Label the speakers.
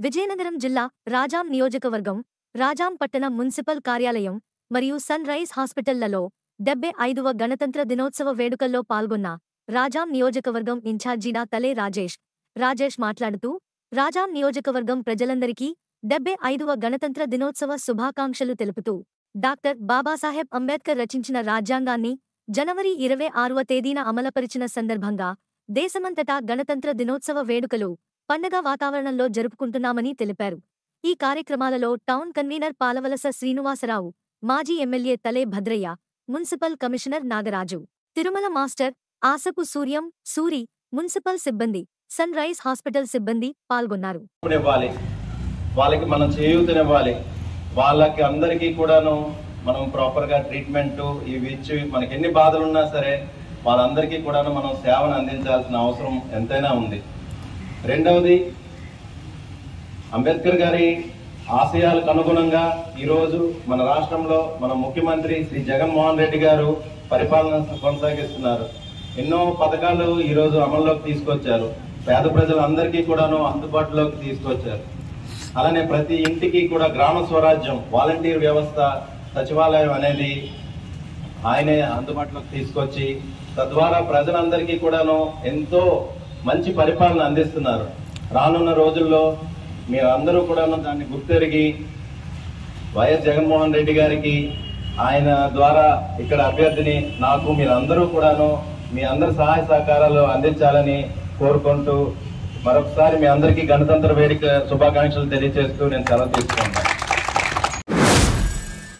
Speaker 1: విజయనగరం జిల్లా రాజాం నియోజకవర్గం రాజాం పట్టణ మున్సిపల్ కార్యాలయం మరియు సన్ రైజ్ హాస్పిటళ్లలో డెబ్బై ఐదవ గణతంత్ర దినోత్సవ వేడుకల్లో పాల్గొన్న రాజాం నియోజకవర్గం ఇన్ఛార్జినా తలే రాజేష్ రాజేష్ మాట్లాడుతూ రాజాం నియోజకవర్గం ప్రజలందరికీ డెబ్బై ఐదవ గణతంత్ర దినోత్సవ శుభాకాంక్షలు తెలుపుతూ డాక్టర్ బాబాసాహెబ్ అంబేద్కర్ రచించిన రాజ్యాంగాన్ని జనవరి ఇరవై ఆరవ తేదీన అమలుపరిచిన సందర్భంగా దేశమంతటా గణతంత్ర దినోత్సవ వేడుకలు పండగ వాతావరణంలో జరుపుకుంటున్నామని తెలిపారు ఈ కార్యక్రమాలలో టౌన్ కన్వీనర్ పాలవలస శ్రీనివాసరావు మాజీ MLA Thale Bhadraiah municipal commissioner Nagaraju Tirumala master Asapu Suryam Suri municipal సిబ్బంది సన్ రైజ్ హాస్పిటల్ సిబ్బంది పాల్గొన్నారు
Speaker 2: ఇవ్వాలి వాళ్ళకి మనం చేయూతనివ్వాలి వాళ్ళకి అందరికీ కూడాను మనం ప్రాపర్ గా ట్రీట్మెంట్ ఇవి ఇచ్చి మనకి ఎన్ని బాధలు ఉన్నా సరే వాళ్ళందరికీ కూడాను మనం సేవను అందించాల్సిన అవసరం ఎంతైనా ఉంది రెండవది అంబేద్కర్ గారి ఆశయాలకు అనుగుణంగా ఈరోజు మన రాష్ట్రంలో మన ముఖ్యమంత్రి శ్రీ జగన్మోహన్ రెడ్డి గారు పరిపాలన కొనసాగిస్తున్నారు ఎన్నో పథకాలు ఈరోజు అమల్లోకి తీసుకొచ్చారు పేద ప్రజలందరికీ కూడాను అందుబాటులోకి తీసుకొచ్చారు అలానే ప్రతి ఇంటికి కూడా గ్రామ స్వరాజ్యం వాలంటీర్ వ్యవస్థ సచివాలయం అనేది ఆయనే అందుబాటులోకి తీసుకొచ్చి తద్వారా ప్రజలందరికీ కూడాను ఎంతో మంచి పరిపాలన అందిస్తున్నారు రానున్న రోజుల్లో మీరు అందరూ కూడాను దాన్ని గుర్తెరిగి వైఎస్ జగన్మోహన్ రెడ్డి గారికి ఆయన ద్వారా ఇక్కడ అభ్యర్థిని నాకు మీరందరూ కూడాను మీ అందరి సహాయ సహకారాలు అందించాలని కోరుకుంటూ మరొకసారి మీ అందరికీ గణతంత్ర వేదిక శుభాకాంక్షలు తెలియజేస్తూ నేను సెలవు తీసుకున్నాను